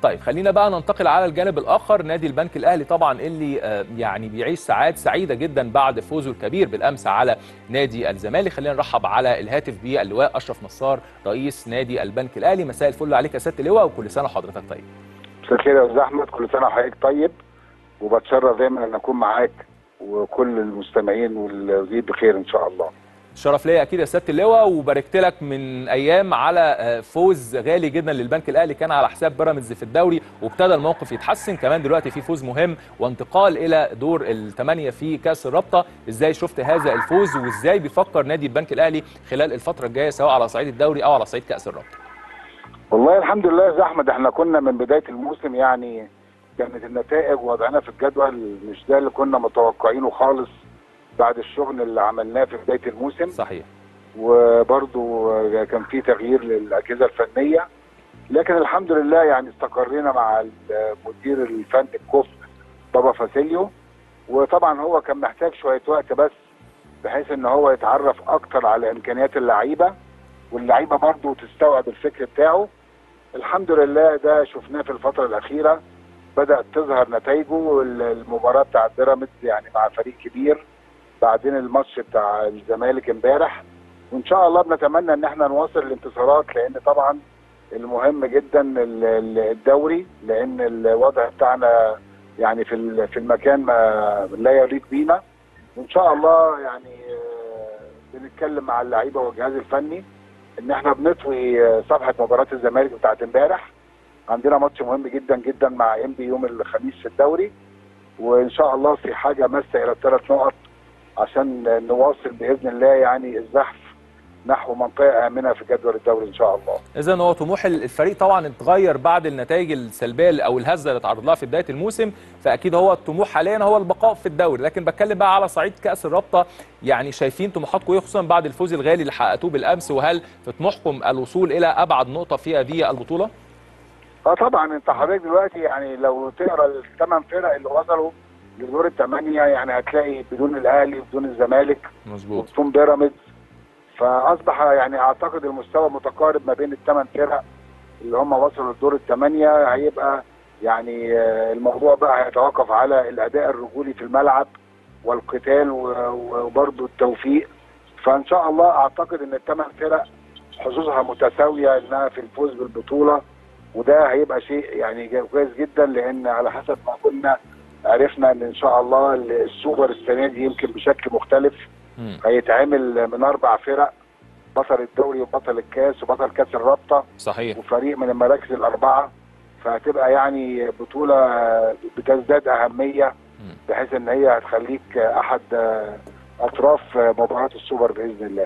طيب خلينا بقى ننتقل على الجانب الاخر نادي البنك الاهلي طبعا اللي آه، يعني بيعيش ساعات سعيده جدا بعد فوزه الكبير بالامس على نادي الزمالك خلينا نرحب على الهاتف باللواء اشرف نصار رئيس نادي البنك الاهلي مساء الفل عليك يا سياده اللواء وكل سنه وحضرتك طيب مساء الخير يا استاذ احمد كل سنه وحضرتك طيب وبتشرف دايما ان اكون معاك وكل المستمعين والزيد بخير ان شاء الله شرف ليا اكيد يا سياده اللواء وباركت لك من ايام على آه، فوز غالي جدا للبنك الاهلي كان على حساب بيراميدز في الدوري وابتدى الموقف يتحسن كمان دلوقتي في فوز مهم وانتقال الى دور الثمانيه في كاس الرابطه ازاي شفت هذا الفوز وازاي بيفكر نادي البنك الاهلي خلال الفتره الجايه سواء على صعيد الدوري او على صعيد كاس الرابطه والله الحمد لله يا استاذ احمد احنا كنا من بدايه الموسم يعني كانت النتائج وضعنا في الجدول مش ده اللي كنا متوقعينه خالص بعد الشغل اللي عملناه في بدايه الموسم صحيح وبرضو كان في تغيير للاجهزه الفنيه لكن الحمد لله يعني استقرينا مع المدير الفني الكفء بابا فاسيليو وطبعا هو كان محتاج شويه وقت بس بحيث ان هو يتعرف اكتر على امكانيات اللعيبه واللعيبه برضو تستوعب الفكر بتاعه الحمد لله ده شفناه في الفتره الاخيره بدات تظهر نتائجه المباراه بتاعت بيراميدز يعني مع فريق كبير بعدين الماتش بتاع الزمالك امبارح وان شاء الله بنتمنى ان احنا نواصل الانتصارات لان طبعا المهم جدا ال- ال- الدوري لان الوضع بتاعنا يعني في ال- في المكان ما لا يليق بينا وان شاء الله يعني آه، بنتكلم مع اللعيبه والجهاز الفني ان احنا بنطوي آه، صفحه مباراه الزمالك بتاعت امبارح عندنا ماتش مهم جدا جدا مع ام بي يوم الخميس في الدوري وان شاء الله في حاجه ماسه الى الثلاث نقط عشان نواصل باذن الله يعني الزحف نحو منطقه امنه في جدول الدوري ان شاء الله. اذا هو طموح الفريق طبعا اتغير بعد النتائج السلبيه او الهزه اللي اتعرض لها في بدايه الموسم فاكيد هو الطموح حاليا هو البقاء في الدوري لكن بتكلم بقى على صعيد كاس الرابطه يعني شايفين طموحاتكم ايه خصوصا بعد الفوز الغالي اللي حققتوه بالامس وهل في طموحكم الوصول الى ابعد نقطه في هذه البطوله؟ اه طبعا انت حضرتك دلوقتي يعني لو تقرا الثمان فرق اللي وصلوا لدور الثمانيه يعني هتلاقي بدون الاهلي وبدون الزمالك مظبوط وبدون بيراميدز فاصبح يعني اعتقد المستوى متقارب ما بين الثمان فرق اللي هم وصلوا لدور الثمانيه هيبقى يعني آه، الموضوع بقى هيتوقف على الاداء الرجولي في الملعب والقتال و- و- وبرضه التوفيق فان شاء الله اعتقد ان الثمان فرق حظوظها متساويه انها في الفوز بالبطوله وده هيبقى شيء يعني جا- كويس جدا لان على حسب ما كنا عرفنا ان ان شاء الله السوبر السنه دي يمكن بشكل مختلف مم. هيتعمل من اربع فرق بطل الدوري وبطل الكاس وبطل كاس الرابطه صحيح وفريق من المراكز الاربعه فهتبقى يعني بطوله بتزداد اهميه مم. بحيث ان هي هتخليك احد اطراف مباراه السوبر باذن الله.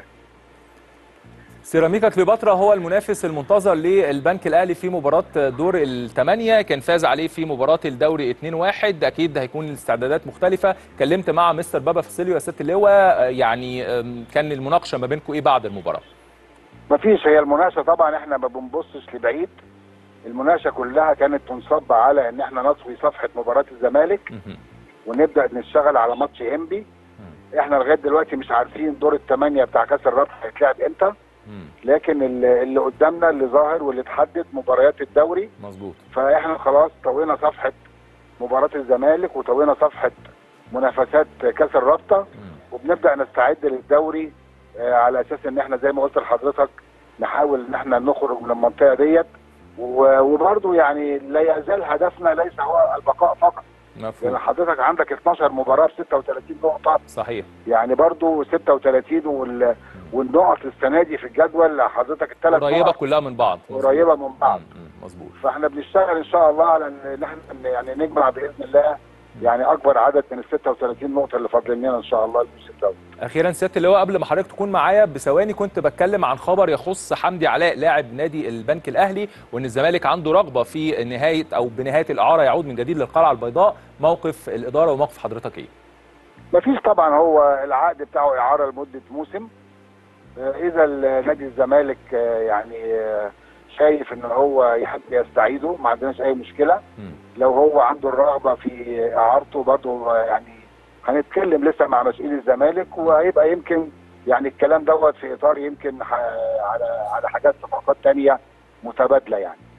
سيراميكا كليوباترا هو المنافس المنتظر للبنك الاهلي في مباراه دور الثمانيه كان فاز عليه في مباراه الدوري 2-1 اكيد هيكون الاستعدادات مختلفه كلمت مع مستر بابا فاسيليو يا سياده اللواء يعني أم، كان المناقشه ما بينكم ايه بعد المباراه مفيش هي المناقشه طبعا احنا ما بنبصش لبعيد المناقشه كلها كانت تنصب على ان احنا نطوي صفحه مباراه الزمالك مهم. ونبدا نشتغل على ماتش انبي احنا لغايه دلوقتي مش عارفين دور الثمانيه بتاع كاس الرابطه هيتلعب امتى مم. لكن اللي اللي قدامنا اللي ظاهر واللي اتحدد مباريات الدوري مظبوط فاحنا خلاص طوينا صفحه مباراه الزمالك وطوينا صفحه منافسات كاس الرابطه مم. وبنبدا نستعد للدوري آه، على اساس ان احنا زي ما قلت لحضرتك نحاول ان احنا نخرج من المنطقه ديت و- وبرضه يعني لا يزال هدفنا ليس هو البقاء فقط لان مفهوم حضرتك عندك 12 مباراه ب 36 نقطه صحيح يعني برضه 36 وال... والنقط السنه دي في الجدول حضرتك الثلاث قريبه نقط كلها من بعض مظبوط. قريبه من بعض مم. مم. مظبوط فاحنا بنشتغل ان شاء الله على ان احنا يعني نجمع باذن الله يعني اكبر عدد من ال 36 نقطه اللي فاضلين لنا ان شاء الله الموسم ده اخيرا سياده اللواء قبل ما حضرتك تكون معايا بثواني كنت بتكلم عن خبر يخص حمدي علاء لاعب نادي البنك الاهلي وان الزمالك عنده رغبه في نهايه او بنهايه الاعاره يعود من جديد للقلعه البيضاء موقف الاداره وموقف حضرتك ايه مفيش طبعا هو العقد بتاعه اعاره لمده موسم آه، اذا ال- نادي الزمالك آه، يعني آه، شايف ان هو يحب يستعيده ما عندناش اي مشكله مم. لو هو عنده الرغبه في اعارته برضه آه، يعني هنتكلم لسه مع مسؤولي الزمالك وهيبقى يمكن يعني الكلام دوت في اطار يمكن ح- على على حاجات صفقات تانية متبادله يعني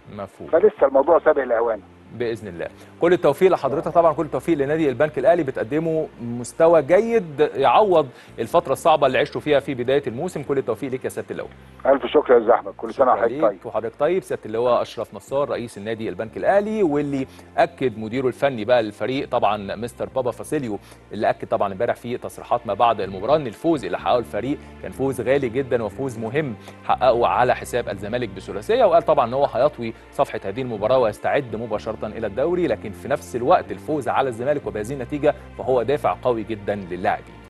مفهوم فلسه الموضوع سابق الاوان باذن الله كل التوفيق لحضرتك طبعا كل التوفيق لنادي البنك الاهلي بتقدمه مستوى جيد يعوض الفتره الصعبه اللي عشتوا فيها في بدايه الموسم كل التوفيق ليك يا سياده اللواء الف شكر يا زحمه كل سنه شكرا وحضرتك ليك طيب وحضرتك طيب سياده اللواء اشرف نصار رئيس النادي البنك الاهلي واللي اكد مديره الفني بقى للفريق طبعا مستر بابا فاسيليو اللي اكد طبعا امبارح في تصريحات ما بعد المباراه ان الفوز اللي حققه الفريق كان فوز غالي جدا وفوز مهم حققه على حساب الزمالك بثلاثيه وقال طبعا ان هو هيطوي صفحه هذه المباراه ويستعد مباشره الى الدوري لكن في نفس الوقت الفوز على الزمالك وبهذه النتيجه فهو دافع قوي جدا للاعبين